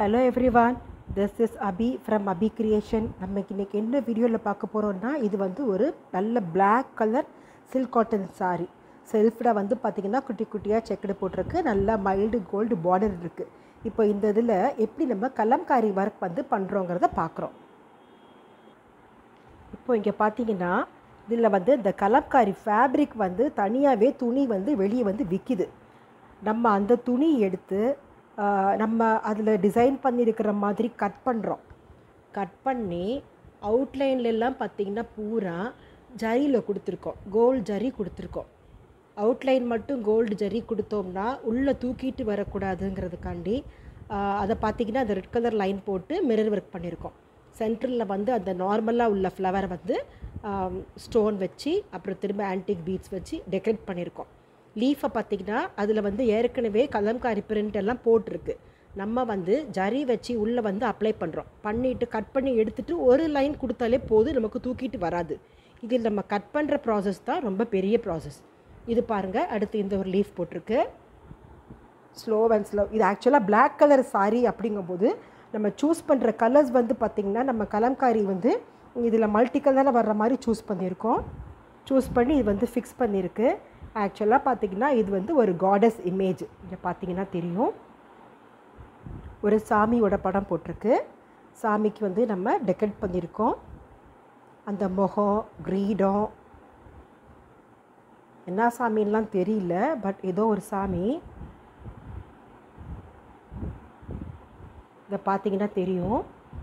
hello everyone this is Abhi from Abhi creation நம்ம இன்னைக்கு என்ன வீடியோவில் பார்க்க போகிறோம்னா இது வந்து ஒரு நல்ல Black colour silk cotton saree செல்ஃபில் வந்து பார்த்திங்கன்னா குட்டி குட்டியாக செக்குடு போட்டிருக்கு நல்லா மைல்டு கோல்டு பார்டர் இருக்குது இப்போ இந்த இதில் எப்படி நம்ம கலம்காரி ஒர்க் வந்து பண்ணுறோங்கிறத பார்க்குறோம் இப்போ இங்கே பார்த்தீங்கன்னா இதில் வந்து இந்த கலம்காரி ஃபேப்ரிக் வந்து தனியாகவே துணி வந்து வெளியே வந்து விற்கிது நம்ம அந்த துணி எடுத்து ஆஹ், நம்ம அதில் டிசைன் பண்ணியிருக்கிற மாதிரி கட் பண்ணுறோம் கட் பண்ணி அவுட்லைன்ல எல்லாம் பார்த்தீங்கன்னா பூரா ஜரியில் கொடுத்துருக்கோம் கோல்டு ஜரி கொடுத்துருக்கோம் அவுட்லைன் மட்டும் கோல்டு ஜரி கொடுத்தோம்னா உள்ளே தூக்கிட்டு வரக்கூடாதுங்கிறதுக்காண்டி ஆஹ், அதை பார்த்தீங்கன்னா அந்த ரெட் கலர் லைன் போட்டு மிரர் ஒர்க் பண்ணியிருக்கோம் சென்டரில் வந்து அந்த நார்மலாக உள்ள ஃப்ளவர் வந்து ஸ்டோன் வச்சு அப்புறம் திரும்ப ஆன்டிக் பீட்ஸ் வச்சு டெக்கரேட் பண்ணியிருக்கோம் லீஃபை பார்த்தீங்கன்னா அதில் வந்து ஏற்கனவே கலம்காரி பிரிண்ட் எல்லாம் போட்டிருக்கு நம்ம வந்து ஜரி வச்சு உள்ளே வந்து அப்ளை பண்ணுறோம் பண்ணிவிட்டு கட் பண்ணி எடுத்துட்டு ஒரு லைன் கொடுத்தாலே போதும் நமக்கு தூக்கிட்டு வராது இதில் நம்ம கட் பண்ணுற ப்ராசஸ் தான் ரொம்ப பெரிய ப்ராசஸ் இது பாருங்கள் அடுத்து இந்த ஒரு லீஃப் போட்டிருக்கு ஸ்லோ அண்ட் ஸ்லோ இது ஆக்சுவலாக Black கலர் saree அப்படிங்கும்போது நம்ம சூஸ் பண்ணுற கலர்ஸ் வந்து பார்த்திங்கன்னா நம்ம கலம்காரி வந்து இதில் மல்டி கலரில் வர்ற மாதிரி சூஸ் பண்ணியிருக்கோம் சூஸ் பண்ணி இது வந்து ஃபிக்ஸ் பண்ணியிருக்கு ஆக்சுவலாக பார்த்திங்கன்னா இது வந்து ஒரு காடஸ் இமேஜ் இங்கே பார்த்தீங்கன்னா தெரியும் ஒரு சாமியோட படம் போட்டிருக்கு சாமிக்கு வந்து நம்ம டெக்கரேட் பண்ணியிருக்கோம் அந்த முகம் கிரீடம் என்ன சாமின்லாம் தெரியல பட் ஏதோ ஒரு சாமி இதை பார்த்தீங்கன்னா தெரியும்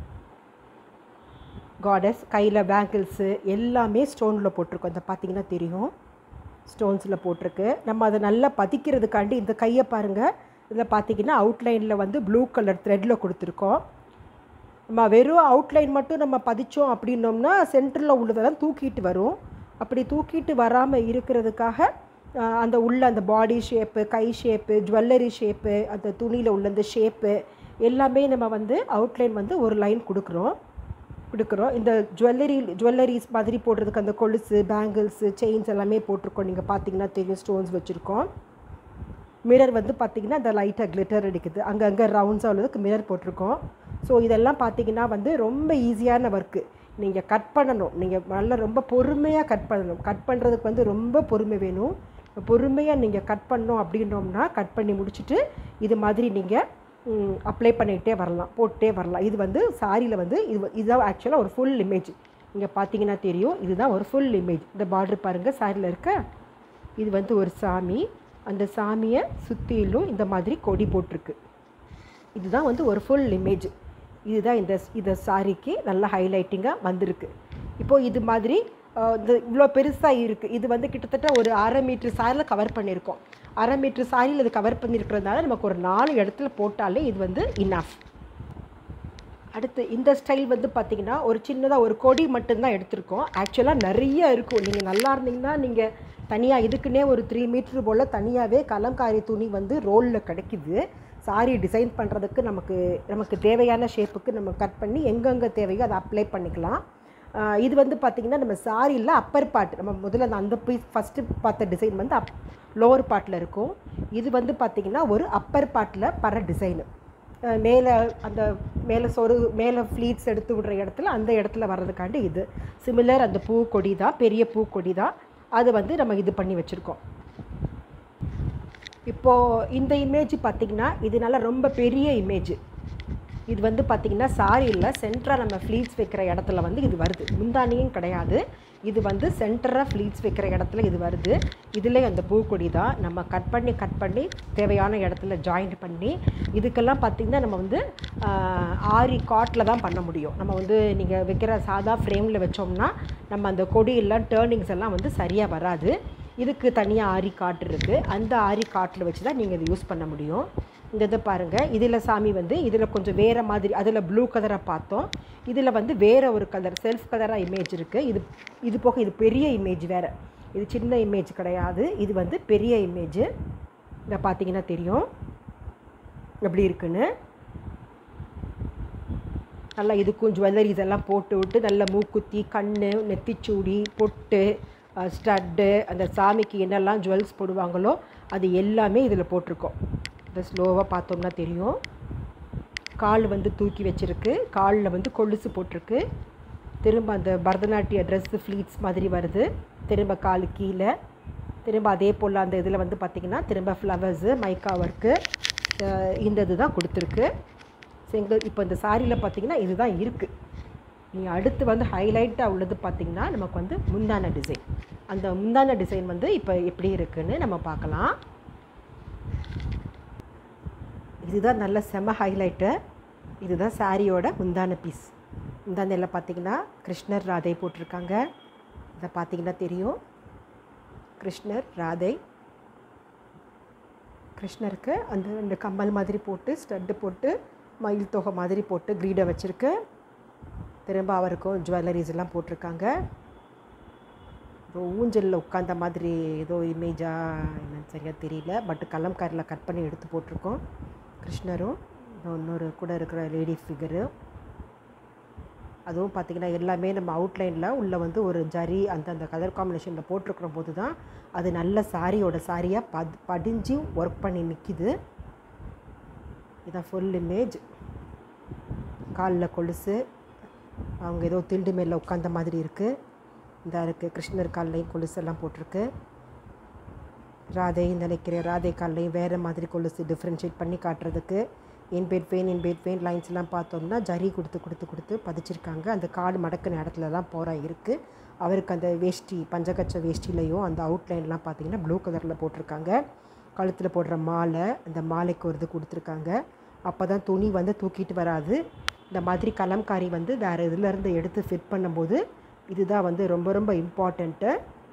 காடஸ் கையில் பேங்கிள்ஸு எல்லாமே ஸ்டோனில் போட்டிருக்கோம் இதை பார்த்தீங்கன்னா தெரியும் ஸ்டோன்ஸில் போட்டிருக்கு நம்ம அதை நல்லா பதிக்கிறதுக்காண்டி இந்த கையை பாருங்கள் இதில் பார்த்தீங்கன்னா அவுட்லைனில் வந்து ப்ளூ கலர் த்ரெட்டில் கொடுத்துருக்கோம் நம்ம வெறும் அவுட்லைன் மட்டும் நம்ம பதிச்சோம் அப்படின்னோம்னா சென்டரில் உள்ளதெல்லாம் தூக்கிட்டு வரும் அப்படி தூக்கிட்டு வராமல் இருக்கிறதுக்காக ஆஹ், அந்த உள்ள அந்த பாடி ஷேப்பு கை ஷேப்பு ஜுவல்லரி ஷேப்பு அந்த துணியில் உள்ள அந்த ஷேப்பு எல்லாமே நம்ம வந்து அவுட்லைன் வந்து ஒரு லைன் கொடுக்குறோம் கொடுக்குறோம் இந்த ஜுவல்லரி ஜுவல்லரிஸ் மாதிரி போடுறதுக்கு அந்த கொலுசு பேங்கிள்ஸு செயின்ஸ் எல்லாமே போட்டிருக்கோம் நீங்கள் பார்த்தீங்கன்னா தெரியும் ஸ்டோன்ஸ் வச்சுருக்கோம் மிரர் வந்து பார்த்தீங்கன்னா இந்த லைட்டாக கிளிட்டர் அடிக்குது அங்கங்கே ரவுண்ட்ஸாக உள்ளதுக்கு மிரர் போட்டிருக்கோம் ஸோ இதெல்லாம் பார்த்தீங்கன்னா வந்து ரொம்ப ஈஸியான ஒர்க்கு நீங்கள் கட் பண்ணணும் நீங்கள் நல்லா ரொம்ப பொறுமையாக கட் பண்ணணும் கட் பண்ணுறதுக்கு வந்து ரொம்ப பொறுமை வேணும் பொறுமையாக நீங்கள் கட் பண்ணோம் அப்படின்னோம்னா கட் பண்ணி முடிச்சுட்டு இது மாதிரி நீங்கள் அப்ளை பண்ணிகிட்டே வரலாம் போட்டே வரலாம் இது வந்து சாரியில் வந்து இது இதுதான் ஆக்சுவலாக ஒரு ஃபுல் இமேஜ் இங்கே பார்த்தீங்கன்னா தெரியும் இதுதான் ஒரு ஃபுல் இமேஜ் இந்த பார்டர் பாருங்கள் சாரியில் இருக்க இது வந்து ஒரு சாமி அந்த சாமியை சுற்றிலும் இந்த மாதிரி கொடி போட்டிருக்கு இதுதான் வந்து ஒரு ஃபுல் இமேஜ் இதுதான் இந்த இந்த சாரிக்கு நல்ல ஹைலைட்டிங்காக வந்திருக்கு இப்போது இது மாதிரி அஹ், இந்த இவ்வளோ பெருசாக இருக்குது இது வந்து கிட்டத்தட்ட ஒரு அரை மீட்ரு சாரியில் கவர் பண்ணியிருக்கோம் அரை மீட்ரு சாரியில் இது கவர் பண்ணியிருக்கிறதுனால நமக்கு ஒரு நாலு இடத்துல போட்டாலே இது வந்து இனஃப் அடுத்து இந்த ஸ்டைல் வந்து பார்த்திங்கன்னா ஒரு சின்னதாக ஒரு கொடி மட்டும்தான் எடுத்திருக்கோம் ஆக்சுவலாக நிறைய இருக்கும் நீங்கள் நல்லா இருந்தீங்கன்னா நீங்கள் தனியாக இதுக்குன்னே ஒரு த்ரீ மீட்டர் போல் தனியாகவே கலம்காரி துணி வந்து ரோலில் கிடைக்குது சாரி டிசைன் பண்ணுறதுக்கு நமக்கு நமக்கு தேவையான ஷேப்புக்கு நம்ம கட் பண்ணி எங்கெங்கே தேவையோ அதை அப்ளை பண்ணிக்கலாம் ஆஹ் இது வந்து பார்த்திங்கன்னா நம்ம சாரியில் அப்பர் பார்ட் நம்ம முதல்ல அந்த அந்த பீஸ் ஃபஸ்ட்டு பார்த்த டிசைன் வந்து அப் லோவர் பார்ட்டில் இருக்கும் இது வந்து பார்த்திங்கன்னா ஒரு அப்பர் பார்ட்டில் பர டிசைனு மேலே அந்த மேலே சொரு மேலே ஃப்ளீட்ஸ் எடுத்து விடுற இடத்துல அந்த இடத்துல வர்றதுக்காண்டி இது சிமிலர் அந்த பூக்கொடி தான் பெரிய பூக்கொடி தான் அது வந்து நம்ம இது பண்ணி வச்சுருக்கோம் இப்போது இந்த இமேஜ் பார்த்திங்கன்னா இதனால ரொம்ப பெரிய இமேஜ் இது வந்து பார்த்திங்கன்னா சாரியில் சென்டராக நம்ம ஃப்ளீட்ஸ் வைக்கிற இடத்துல வந்து இது வருது முந்தானியும் கிடையாது இது வந்து சென்டராக ஃப்ளீட்ஸ் வைக்கிற இடத்துல இது வருது இதில் அந்த பூக்கொடி தான் நம்ம கட் பண்ணி கட் பண்ணி தேவையான இடத்துல ஜாயிண்ட் பண்ணி இதுக்கெல்லாம் பார்த்திங்கன்னா நம்ம வந்து ஆஹ், ஆரி காட்டில் தான் பண்ண முடியும் நம்ம வந்து நீங்கள் வைக்கிற சாதா ஃப்ரேமில் வச்சோம்னா நம்ம அந்த கொடியெல்லாம் டேர்னிங்ஸ் எல்லாம் வந்து சரியாக வராது இதுக்கு தனியாக ஆரி காட்டு இருக்குது அந்த ஆரி காட்டில் வச்சு தான் நீங்கள் இதை யூஸ் பண்ண முடியும் இந்த இதை பாருங்கள் இதில் சாமி வந்து இதில் கொஞ்சம் வேறு மாதிரி அதில் ப்ளூ கலரை பார்த்தோம் இதில் வந்து வேறு ஒரு கலர் செல்ஃப் கலராக இமேஜ் இருக்குது இது இது போக இது பெரிய இமேஜ் வேறு இது சின்ன இமேஜ் கிடையாது இது வந்து பெரிய இமேஜ் இதை பார்த்தீங்கன்னா தெரியும் எப்படி இருக்குன்னு நல்லா இதுக்கும் ஜுவல்லரிஸ் எல்லாம் போட்டு விட்டு நல்ல மூக்குத்தி கண் நெத்திச்சூடி பொட்டு ஸ்டட்டு அந்த சாமிக்கு என்னெல்லாம் ஜுவல்ஸ் போடுவாங்களோ அது எல்லாமே இதில் போட்டிருக்கோம் இதை ஸ்லோவாக பார்த்தோம்னா தெரியும் கால் வந்து தூக்கி வச்சிருக்கு காலில் வந்து கொலுசு போட்டிருக்கு திரும்ப அந்த பரதநாட்டிய ட்ரெஸ்ஸு ஃப்ளீட்ஸ் மாதிரி வருது திரும்ப கால் கீழே திரும்ப அதே போல் அந்த இதில் வந்து பார்த்திங்கன்னா திரும்ப ஃப்ளவர்ஸு மைக்கா ஒர்க்கு இந்த இது தான் கொடுத்துருக்கு செங்கல் இப்போ இந்த சாரியில் பார்த்தீங்கன்னா இதுதான் இருக்குது நீ அடுத்து வந்து ஹைலைட்டாக உள்ளது பார்த்திங்கன்னா நமக்கு வந்து முந்தான டிசைன் அந்த முந்தான டிசைன் வந்து இப்போ எப்படி இருக்குன்னு நம்ம பார்க்கலாம் இதுதான் நல்ல செம ஹைலைட்டு இதுதான் சாரியோட முந்தான பீஸ் முந்தானையில் பார்த்தீங்கன்னா கிருஷ்ணர் ராதை போட்டிருக்காங்க இதை பார்த்தீங்கன்னா தெரியும் கிருஷ்ணர் ராதை கிருஷ்ணருக்கு அந்த ரெண்டு கம்மல் மாதிரி போட்டு ஸ்டட்டு போட்டு மயில் தொகை மாதிரி போட்டு கிரீடை வச்சுருக்கு திரும்ப அவருக்கும் ஜுவல்லரிஸ் எல்லாம் போட்டிருக்காங்க ஊஞ்சலில் உட்காந்த மாதிரி ஏதோ இமேஜாக என்னன்னு சரியாக தெரியல பட் கலம்காரில் கட் பண்ணி எடுத்து போட்டிருக்கோம் கிருஷ்ணரும் இன்னொரு கூட இருக்கிற லேடி ஃபிகரு அதுவும் பார்த்திங்கன்னா எல்லாமே நம்ம அவுட்லைனில் உள்ளே வந்து ஒரு ஜரி அந்த அந்த கலர் காம்பினேஷனில் போட்டிருக்கிற போது தான் அது நல்ல சாரியோட சாரியாக பத் படிஞ்சு ஒர்க் பண்ணி நிற்கிது இதான் ஃபுல் இமேஜ் காலில் கொலுசு அவங்க ஏதோ திண்டு மேலே உட்காந்த மாதிரி இருக்குது இந்த இருக்குது கிருஷ்ணர் கால்லையும் கொலுசு எல்லாம் போட்டிருக்கு ராதைன்னு நினைக்கிறேன் ராதை கால்லையும் வேறு மாதிரி கொலுசு டிஃப்ரென்ஷியேட் பண்ணி காட்டுறதுக்கு இன் பெட் பெயின் இன் பெட் பெயின் லைன்ஸ்லாம் பார்த்தோம்னா ஜரி கொடுத்து கொடுத்து கொடுத்து பதிச்சிருக்காங்க அந்த காடு மடக்கின இடத்துல தான் போகிற இருக்குது அவருக்கு அந்த வேஷ்டி பஞ்சகச்ச வேஷ்டிலையும் அந்த அவுட்லைன்லாம் பார்த்தீங்கன்னா ப்ளூ கலரில் போட்டிருக்காங்க கழுத்தில் போடுற மாலை அந்த மாலைக்கு ஒரு இது கொடுத்துருக்காங்க அப்போ தான் துணி வந்து தூக்கிட்டு வராது இந்த மாதிரி கலம்காரி வந்து வேறு இதுலேருந்து எடுத்து ஃபிட் பண்ணும்போது இதுதான் வந்து ரொம்ப ரொம்ப இம்பார்ட்டண்ட்டு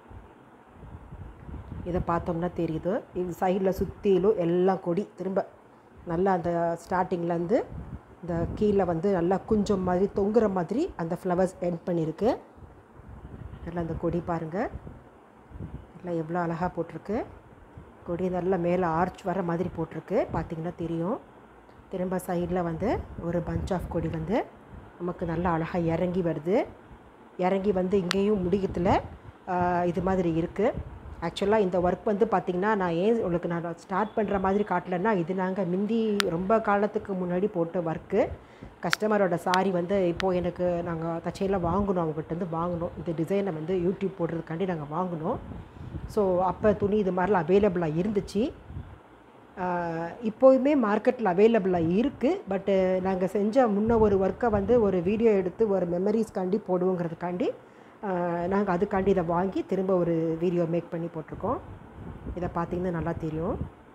இதை பார்த்தோம்னா தெரியுது இது சைடில் சுற்றிலும் எல்லாம் கொடி திரும்ப நல்லா அந்த ஸ்டார்டிங்லேருந்து இந்த கீழே வந்து நல்லா குஞ்சம் மாதிரி தொங்குற மாதிரி அந்த ஃப்ளவர்ஸ் எண்ட் பண்ணியிருக்கு நல்லா அந்த கொடி பாருங்கள் நல்லா எவ்வளோ அழகாக போட்டிருக்கு கொடி நல்லா மேலே ஆர்ச் வர மாதிரி போட்டிருக்கு பார்த்திங்கன்னா தெரியும் திரும்ப சைடில் வந்து ஒரு பஞ்ச் ஆஃப் கொடி வந்து நமக்கு நல்லா அழகாக இறங்கி வருது இறங்கி வந்து இங்கேயும் முடியத்தில் இது மாதிரி இருக்குது ஆக்சுவலாக இந்த ஒர்க் வந்து பார்த்திங்கன்னா நான் ஏன் உங்களுக்கு நான் ஸ்டார்ட் பண்ணுற மாதிரி காட்டலைன்னா இது நாங்கள் முந்தி ரொம்ப காலத்துக்கு முன்னாடி போட்ட ஒர்க்கு கஸ்டமரோட சாரி வந்து இப்போது எனக்கு நாங்கள் தச்சையில் வாங்கினோம் அவங்ககிட்டருந்து வாங்கினோம் இந்த டிசைனை வந்து யூடியூப் போடுறதுக்காண்டி நாங்கள் வாங்கினோம் ஸோ அப்போ துணி இது மாதிரிலாம் அவைலபிளாக இருந்துச்சு இப்போயுமே மார்க்கெட்டில் அவைலபிளாக இருக்குது பட்டு நாங்கள் செஞ்ச முன்ன ஒரு ஒர்க்கை வந்து ஒரு வீடியோ எடுத்து ஒரு மெமரிஸ்க்காண்டி போடுவோங்கிறதுக்காண்டி நாங்கள் அதுக்காண்டி இதை வாங்கி திரும்ப ஒரு வீடியோ மேக் பண்ணி போட்டிருக்கோம் இதை பார்த்திங்கன்னா நல்லா தெரியும்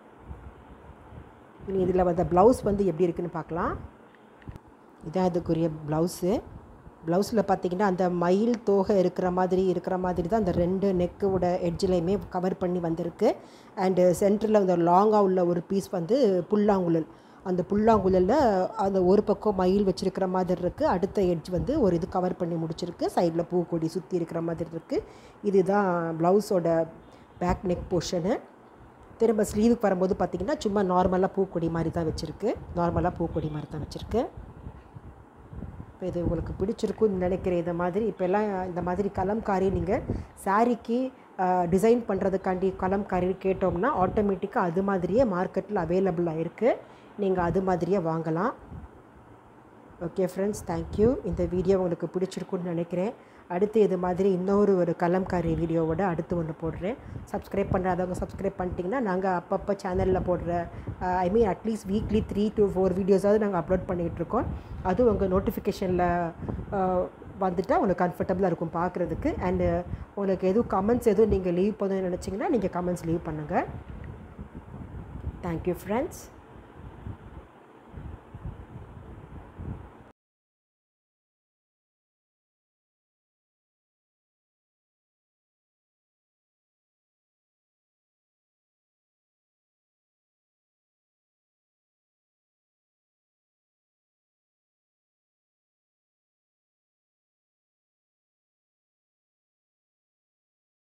இனி இதில் வந்த ப்ளவுஸ் வந்து எப்படி இருக்குன்னு பார்க்கலாம் இதான் அதுக்குரிய ப்ளவுஸு ப்ளவுஸில் பார்த்திங்கன்னா அந்த மயில் தோகை இருக்கிற மாதிரி இருக்கிற மாதிரி தான் அந்த ரெண்டு நெக்கோட எட்ஜிலையுமே கவர் பண்ணி வந்திருக்கு அண்டு சென்டரில் அந்த லாங்காக உள்ள ஒரு பீஸ் வந்து புல்லாங்குழல் அந்த புல்லாங்குழலில் அந்த ஒரு பக்கம் மயில் வச்சுருக்கிற மாதிரி இருக்குது அடுத்த எட்ஜ் வந்து ஒரு இது கவர் பண்ணி முடிச்சிருக்கு சைடில் பூக்கொடி சுற்றி இருக்கிற மாதிரி இருக்குது இதுதான் ப்ளவுஸோட பேக் நெக் போர்ஷனு திரும்ப ஸ்லீவுக்கு வரும்போது பார்த்திங்கன்னா சும்மா நார்மலாக பூக்கொடி மாதிரி தான் வச்சுருக்கு நார்மலாக பூக்கொடி மாதிரி தான் வச்சுருக்கு இப்போ இது உங்களுக்கு பிடிச்சிருக்குன்னு நினைக்கிறேன் இந்த மாதிரி இப்போல்லாம் இந்த மாதிரி கலம்காரி நீங்கள் சாரீக்கு டிசைன் பண்ணுறதுக்காண்டி கலம்காரி கேட்டோம்னா ஆட்டோமேட்டிக்காக அது மாதிரியே மார்க்கெட்டில் அவைலபிளாக இருக்குது நீங்கள் அது மாதிரியே வாங்கலாம் ஓகே ஃப்ரெண்ட்ஸ் தேங்க்யூ இந்த வீடியோ உங்களுக்கு பிடிச்சிருக்குன்னு நினைக்கிறேன் அடுத்து இது மாதிரி இன்னொரு ஒரு கலம்காரி வீடியோவோட அடுத்து ஒன்று போடுறேன் சப்ஸ்கிரைப் பண்ணாதவங்க சப்ஸ்கிரைப் பண்ணிட்டீங்கன்னா நாங்கள் அப்பப்போ சேனலில் போடுற I mean at least weekly three to four வீடியோஸாவது நாங்கள் அப்லோட் பண்ணிகிட்ருக்கோம் அதுவும் உங்கள் நோட்டிஃபிகேஷனில் வந்துட்டால் உங்களுக்கு கம்ஃபர்டபுளாக இருக்கும் பார்க்குறதுக்கு அண்டு உங்களுக்கு எதுவும் கமெண்ட்ஸ் எதுவும் நீங்கள் லீவ் பண்ணணும்னு நினச்சிங்கன்னா நீங்கள் கமெண்ட்ஸ் லீவ் பண்ணுங்கள் தேங்க்யூ ஃப்ரெண்ட்ஸ்